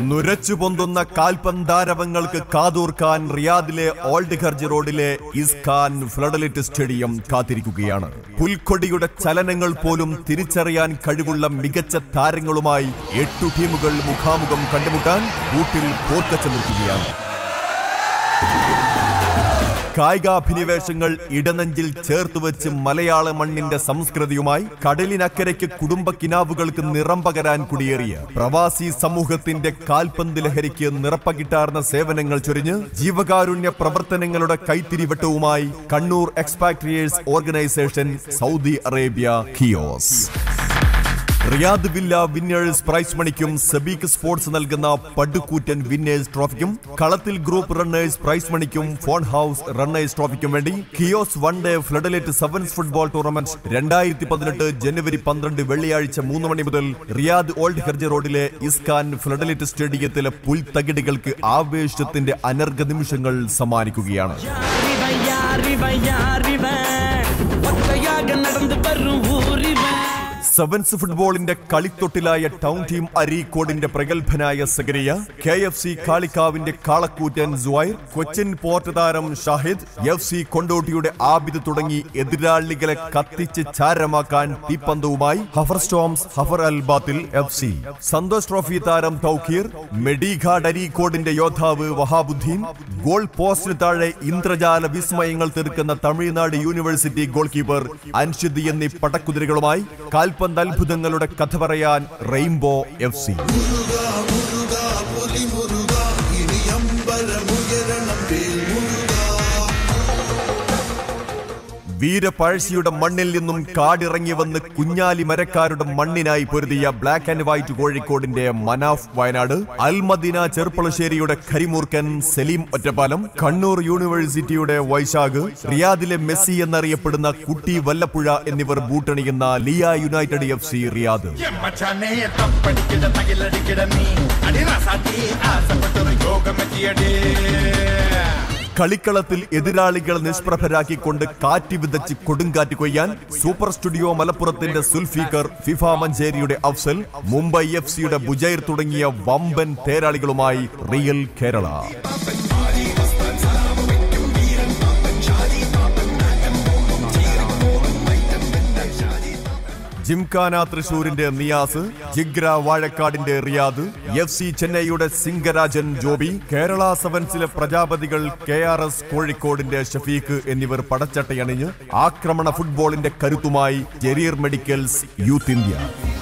നുരച്ചു പൊന്തുന്ന കാൽപന്താരവങ്ങൾക്ക് കാതൂർക്കാൻ റിയാദിലെ ഓൾഡ് ഖർജ് റോഡിലെ ഇസ്ഖാൻ ഫ്ലഡലിറ്റ് സ്റ്റേഡിയം കാത്തിരിക്കുകയാണ് പുൽക്കൊടിയുടെ ചലനങ്ങൾ പോലും തിരിച്ചറിയാൻ കഴിവുള്ള മികച്ച താരങ്ങളുമായി എട്ടു ടീമുകൾ മുഖാമുഖം കണ്ടുമുട്ടാൻ കൂട്ടിൽ പോർക്കച്ച നിൽക്കുകയാണ് കായികാഭിനിവേശങ്ങൾ ഇടനെഞ്ചിൽ ചേർത്ത് വെച്ച് മലയാള മണ്ണിന്റെ സംസ്കൃതിയുമായി കടലിനക്കരയ്ക്ക് കുടുംബ കിനാവുകൾക്ക് നിറം പകരാൻ കുടിയേറിയ പ്രവാസി സമൂഹത്തിന്റെ കാൽപന്ത് ലഹരിക്ക് നിറപ്പകിട്ടാർന്ന സേവനങ്ങൾ ചൊരിഞ്ഞ് ജീവകാരുണ്യ പ്രവർത്തനങ്ങളുടെ കൈത്തിരിവട്ടവുമായി Kannur expatriates organisation Saudi Arabia KEOS Riyadh villa winners prize മണിക്കും സെബീക്ക് സ്പോർട്സ് നൽകുന്ന പടുക്കൂറ്റൻ വിന്നേഴ്സ് ട്രോഫിക്കും കളത്തിൽ ഗ്രൂപ്പ് റണ്ണേഴ്സ് പ്രൈസ് മണിക്കും ഫോൺ ഹൗസ് റണ്ണേഴ്സ് ട്രോഫിക്കും വേണ്ടി KEOS one day floodlit sevens football tournament രണ്ടായിരത്തി പതിനെട്ട് ജനുവരി പന്ത്രണ്ട് വെള്ളിയാഴ്ച മൂന്ന് മണി മുതൽ റിയാദ് ഓൾഡ് ഹെർജ് റോഡിലെ ഇസ്കാൻ ഫ്ലഡലേറ്റ് സ്റ്റേഡിയത്തിലെ പുൽത്തകിടികൾക്ക് ആവേശത്തിന്റെ അനർഘ നിമിഷങ്ങൾ സമ്മാനിക്കുകയാണ് யாரிவன் யாரிவன் யாரிவன் ஒத்தையாக நடந்து வரும் ஊரிவன் സെവൻസ് ഫുട്ബോളിന്റെ കളിത്തൊട്ടിലായ ടൗൺ ടീം അരീക്കോടിന്റെ പ്രഗത്ഭനായ സഗരിയ കെ എഫ് സി കാളിക്കാവിന്റെ കാളക്കൂറ്റൻ സുവൈർ കൊച്ചിൻ പോർട്ട് താരം ഷാഹിദ് എഫ് സി കൊണ്ടോട്ടിയുടെ ആബിദ് തുടങ്ങി എതിരാളികളെ കത്തിച്ച് ചാരമാക്കാൻ തീപ്പന്തവുമായി ഹഫർ സ്റ്റോംസ് ഹഫർ അൽ ബാത്തിൽ എഫ് സി സന്തോഷ് ട്രോഫി താരം തൗക്കീർ മെഡിഘാഡ് അരീക്കോടിന്റെ യോദ്ധാവ് വഹാബുദ്ദീൻ ഗോൾ പോസ്റ്റിന് താഴെ ഇന്ദ്രജാല വിസ്മയങ്ങൾ തീർക്കുന്ന Tamil Nadu university goal keeper Anshid എന്നീ പടക്കുതിരകളുമായി കാൽപന്ത് അത്ഭുതങ്ങളുടെ കഥ പറയാൻ റെയിൻബോ എഫ് സി വീരപഴശ്ശിയുടെ മണ്ണിൽ നിന്നും കാടിറങ്ങി വന്ന് കുഞ്ഞാലി മരക്കാരുടെ മണ്ണിനായി പൊരുതിയ ബ്ലാക്ക് ആൻഡ് വൈറ്റ് കോഴിക്കോടിന്റെ മനാഫ് വയനാട് അൽമദീന ചെർപ്പളശ്ശേരിയുടെ ഖരിമൂർക്കൻ സലീം ഒറ്റപ്പാലം കണ്ണൂർ യൂണിവേഴ്സിറ്റിയുടെ വൈശാഖ് റിയാദിലെ മെസ്സി എന്നറിയപ്പെടുന്ന കുട്ടി വല്ലപ്പുഴ എന്നിവർ ബൂട്ടണിയുന്ന Liya united F C Riyadh മച്ചാനെ തപ്പടിക്കിട തകിലടിക്കിട നീ അടിറാസാത്തി ആസപ്പെട്ടൊരു യോഗമെത്തിയടേ കളിക്കളത്തിൽ എതിരാളികൾ നിഷ്പ്രഭരാക്കിക്കൊണ്ട് കാറ്റ് വിതച്ച് കൊടുങ്കാറ്റ് കൊയ്യാൻ സൂപ്പർ സ്റ്റുഡിയോ മലപ്പുറത്തിന്റെ സുൽഫീഖർ ഫിഫ മഞ്ചേരിയുടെ അഫ്സൽ മുംബൈ എഫ് സിയുടെ ബുജൈർ തുടങ്ങിയ വമ്പൻ തേരാളികളുമായി റിയൽ കേരള ജിംഖാന തൃശൂരിന്റെ നിയാസ് ജിഗ്ര വാഴക്കാടിന്റെ റിയാദ് എഫ് സി ചെന്നൈയുടെ സിംഗരാജൻ ജോബി കേരള സെവൻസിലെ പ്രജാപതികൾ കെ ആർ എസ് കോഴിക്കോടിന്റെ ഷഫീഖ് എന്നിവർ പടച്ചട്ടയണിഞ്ഞ് ആക്രമണ ഫുട്ബോളിന്റെ കരുത്തുമായി ജെറിയർ medicals youth India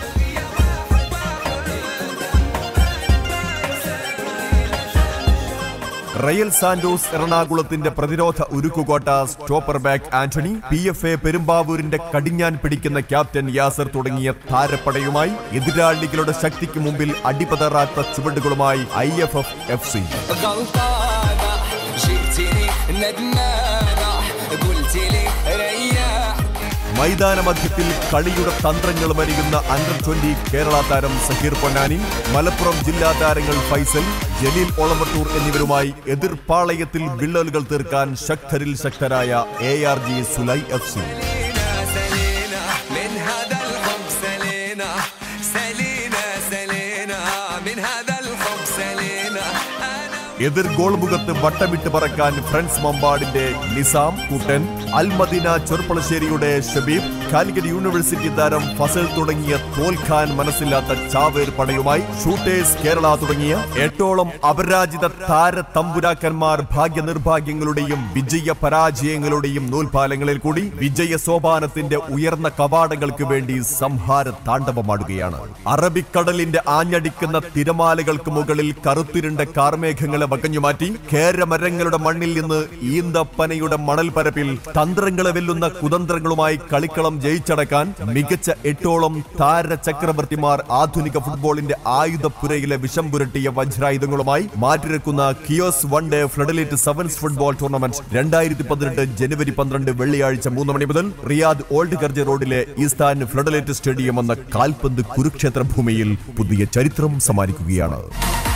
real Santos എറണാകുളത്തിന്റെ പ്രതിരോധ ഉരുക്കുകോട്ട stopper back Antony P F A പെരുമ്പാവൂരിന്റെ കടിഞ്ഞാൻ പിടിക്കുന്ന ക്യാപ്റ്റൻ യാസർ തുടങ്ങിയ താരപ്പടയുമായി എതിരാളികളുടെ ശക്തിക്ക് മുമ്പിൽ അടിപതറാത്ത ചുവടുകളുമായി I F F F C غلطانة جئتني ندمانة قلت لي ريح മൈതാന മധ്യത്തിൽ കളിയുടെ തന്ത്രങ്ങളും അറിയുന്ന അണ്ടർ ട്വന്റി കേരള താരം സഹീർ പൊന്നാനി മലപ്പുറം ജില്ലാ താരങ്ങൾ ഫൈസൽ ജലീൽ ഒളമട്ടൂർ എന്നിവരുമായി എതിർപ്പാളയത്തിൽ വിള്ളലുകൾ തീർക്കാൻ ശക്തരിൽ ശക്തരായ എ ആർ ജി സുലൈ എഫ് സി سلينا من هذا الحب سلينا سلينا سلينا من هذا الحب سلينا أنا എതിർ ഗോൾ മുഖത്ത് വട്ടമിട്ട് പറക്കാൻ ഫ്രണ്ട്സ് മമ്പാടിന്റെ നിസാം കുട്ടൻ അൽമദീന ചെറുപ്പളശ്ശേരിയുടെ ഷബീബ് കാലിക്കറ്റ് യൂണിവേഴ്സിറ്റി താരം ഫസൽ തുടങ്ങിയ തോൽക്കാൻ മനസ്സില്ലാത്ത ചാവേർ പടയുമായി ഷൂട്ടേഴ്സ് കേരള തുടങ്ങിയ എട്ടോളം അപരാജിത താര തമ്പുരാക്കന്മാർ ഭാഗ്യനിർഭാഗ്യങ്ങളുടെയും വിജയ പരാജയങ്ങളുടെയും നൂൽപാലങ്ങളിൽ കൂടി വിജയ സോപാനത്തിന്റെ ഉയർന്ന കവാടങ്ങൾക്ക് വേണ്ടി സംഹാര താണ്ഡവമാടുകയാണ് അറബിക്കടലിന്റെ ആഞ്ഞടിക്കുന്ന തിരമാലകൾക്ക് മുകളിൽ കറുത്തിരുണ്ട കാർമേഘങ്ങളെ വകഞ്ഞുമാറ്റി കേരമരങ്ങളുടെ മണ്ണിൽ നിന്ന് ഈന്തപ്പനയുടെ മണൽ പരപ്പിൽ തന്ത്രങ്ങളെ വെല്ലുന്ന കുതന്ത്രങ്ങളുമായി കളിക്കളം ജയിച്ചടക്കാൻ മികച്ച എട്ടോളം താര ചക്രവർത്തിമാർ ആധുനിക ഫുട്ബോളിന്റെ ആയുധപ്പുരയിലെ വിഷം പുരട്ടിയ വജ്രായുധങ്ങളുമായി മാറ്റിരക്കുന്ന KEOS one day floodlit sevens football tournament രണ്ടായിരത്തി പതിനെട്ട് ജനുവരി പന്ത്രണ്ട് വെള്ളിയാഴ്ച മൂന്ന് മണി മുതൽ റിയാദ് ഓൾഡ് കർജ റോഡിലെ ഈസ്താൻ ഫ്ലഡലേറ്റ് സ്റ്റേഡിയം എന്ന കാൽപന്ത് കുരുക്ഷേത്ര ഭൂമിയിൽ പുതിയ ചരിത്രം സമ്മാനിക്കുകയാണ്